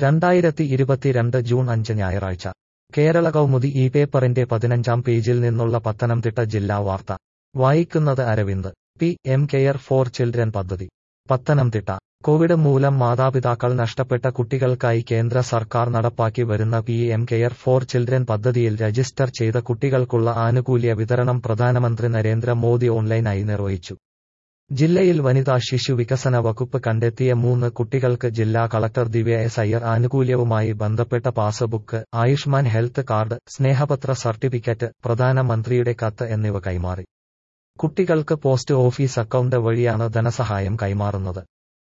രണ്ടായിരത്തി ഇരുപത്തിരണ്ട് ജൂൺ അഞ്ച് ഞായറാഴ്ച കേരള കൗമുദി ഈ പേപ്പറിന്റെ പതിനഞ്ചാം പേജിൽ നിന്നുള്ള പത്തനംതിട്ട ജില്ലാ വാർത്ത വായിക്കുന്നത് Aravind P M care for children പദ്ധതി പത്തനംതിട്ട കോവിഡ് മൂലം മാതാപിതാക്കൾ നഷ്ടപ്പെട്ട കുട്ടികൾക്കായി കേന്ദ്ര സർക്കാർ നടപ്പാക്കി വരുന്ന P M care for children പദ്ധതിയിൽ രജിസ്റ്റർ ചെയ്ത കുട്ടികൾക്കുള്ള ആനുകൂല്യ വിതരണം പ്രധാനമന്ത്രി നരേന്ദ്ര മോദി ഓൺലൈനായി നിർവഹിച്ചു ജില്ലയിൽ വനിതാ ശിശു വികസന വകുപ്പ് കണ്ടെത്തിയ മൂന്ന് കുട്ടികൾക്ക് ജില്ലാ കളക്ടർ ദിവ്യ എസ് അയ്യർ ആനുകൂല്യവുമായി ബന്ധപ്പെട്ട passbook Ayushman health card Snehapatra certificate പ്രധാനമന്ത്രിയുടെ കത്ത് എന്നിവ കൈമാറി കുട്ടികൾക്ക് പോസ്റ്റ് ഓഫീസ് അക്കൗണ്ട് വഴിയാണ് ധനസഹായം കൈമാറുന്നത്